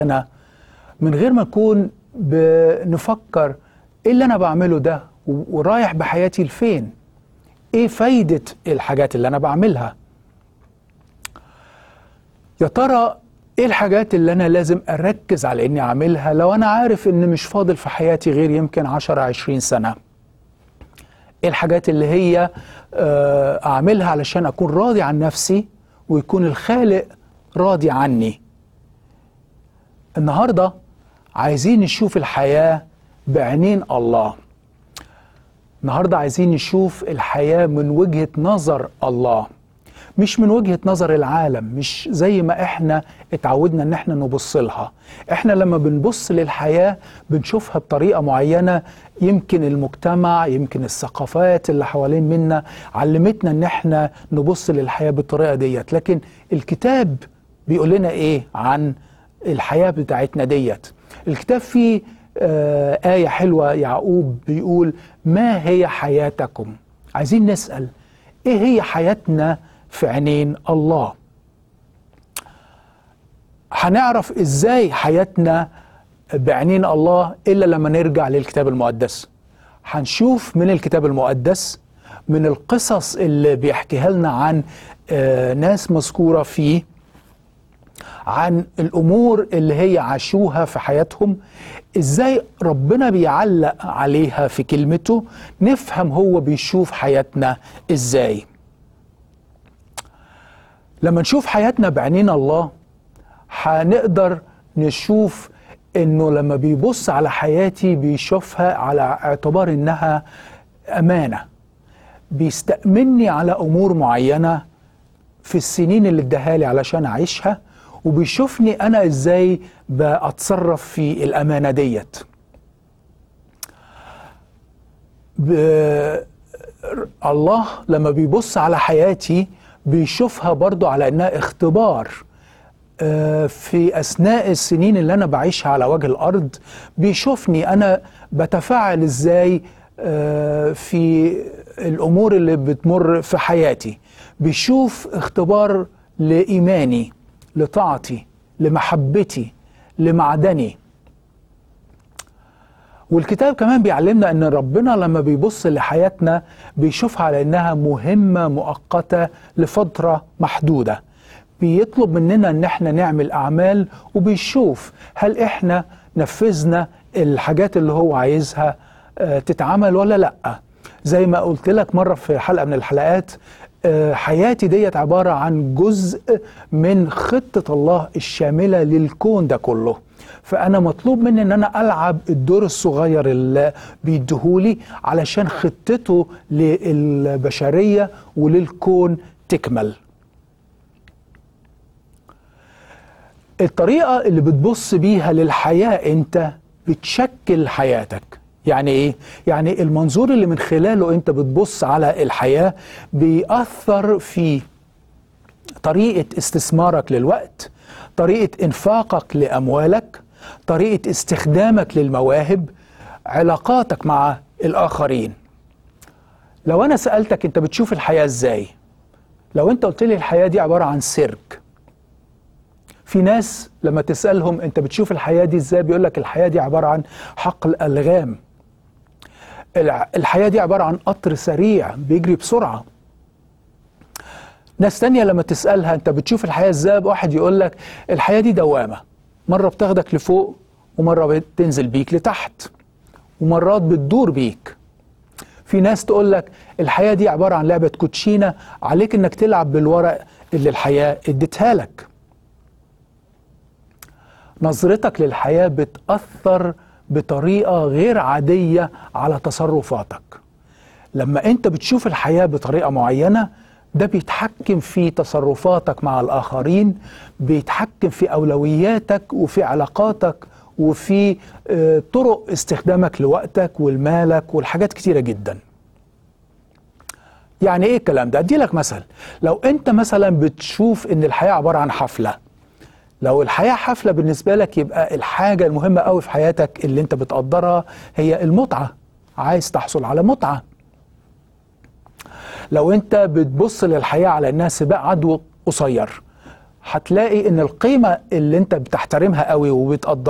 أنا من غير ما نكون بنفكر ايه اللي انا بعمله ده ورايح بحياتي لفين ايه فايدة الحاجات اللي انا بعملها يا ترى ايه الحاجات اللي انا لازم اركز على اني اعملها لو انا عارف ان مش فاضل في حياتي غير يمكن 10 20 سنة ايه الحاجات اللي هي اعملها علشان اكون راضي عن نفسي ويكون الخالق راضي عني النهارده عايزين نشوف الحياه بعينين الله النهارده عايزين نشوف الحياه من وجهه نظر الله مش من وجهه نظر العالم مش زي ما احنا اتعودنا ان احنا نبص لها احنا لما بنبص للحياه بنشوفها بطريقه معينه يمكن المجتمع يمكن الثقافات اللي حوالين منا علمتنا ان احنا نبص للحياه بالطريقه ديت لكن الكتاب بيقول لنا ايه عن الحياه بتاعتنا ديت الكتاب فيه آه آية حلوة يعقوب بيقول ما هي حياتكم عايزين نسأل إيه هي حياتنا في عينين الله هنعرف إزاي حياتنا بعينين الله إلا لما نرجع للكتاب المقدس هنشوف من الكتاب المقدس من القصص اللي بيحكيها لنا عن آه ناس مذكورة فيه عن الامور اللي هي عاشوها في حياتهم ازاي ربنا بيعلق عليها في كلمته نفهم هو بيشوف حياتنا ازاي لما نشوف حياتنا بعينين الله هنقدر نشوف انه لما بيبص على حياتي بيشوفها على اعتبار انها امانه بيستأمني على امور معينه في السنين اللي اداها لي علشان اعيشها وبيشوفني انا ازاي بتصرف في الامانه ديت الله لما بيبص على حياتي بيشوفها برضو على انها اختبار في اثناء السنين اللي انا بعيشها على وجه الارض بيشوفني انا بتفاعل ازاي في الامور اللي بتمر في حياتي بيشوف اختبار لايماني لطاعتي لمحبتي لمعدني والكتاب كمان بيعلمنا ان ربنا لما بيبص لحياتنا بيشوفها على انها مهمه مؤقته لفتره محدوده بيطلب مننا ان احنا نعمل اعمال وبيشوف هل احنا نفذنا الحاجات اللي هو عايزها تتعمل ولا لا زي ما قلت لك مره في حلقه من الحلقات حياتي ديت عبارة عن جزء من خطة الله الشاملة للكون ده كله فأنا مطلوب مني أن أنا ألعب الدور الصغير اللي بيديهولي علشان خطته للبشرية وللكون تكمل الطريقة اللي بتبص بيها للحياة أنت بتشكل حياتك يعني ايه يعني المنظور اللي من خلاله انت بتبص على الحياه بيأثر في طريقه استثمارك للوقت طريقه انفاقك لاموالك طريقه استخدامك للمواهب علاقاتك مع الاخرين لو انا سالتك انت بتشوف الحياه ازاي لو انت قلت لي الحياه دي عباره عن سيرك في ناس لما تسالهم انت بتشوف الحياه دي ازاي بيقول لك الحياه دي عباره عن حقل الغام الحياة دي عبارة عن قطر سريع بيجري بسرعة ناس تانية لما تسألها انت بتشوف الحياة ازاي واحد يقول لك الحياة دي دوامة مرة بتاخدك لفوق ومرة بتنزل بيك لتحت ومرات بتدور بيك في ناس تقول لك الحياة دي عبارة عن لعبة كوتشينة عليك انك تلعب بالورق اللي الحياة اديتها لك نظرتك للحياة بتأثر بطريقه غير عاديه على تصرفاتك لما انت بتشوف الحياه بطريقه معينه ده بيتحكم في تصرفاتك مع الاخرين بيتحكم في اولوياتك وفي علاقاتك وفي طرق استخدامك لوقتك والمالك والحاجات كتيره جدا يعني ايه الكلام ده ادي لك مثل لو انت مثلا بتشوف ان الحياه عباره عن حفله لو الحياة حفلة بالنسبة لك يبقى الحاجة المهمة قوي في حياتك اللي انت بتقدرها هي المتعة عايز تحصل على متعة لو انت بتبص للحياة على انها سباق عدو قصير هتلاقي ان القيمه اللي انت بتحترمها قوي وبتقدرها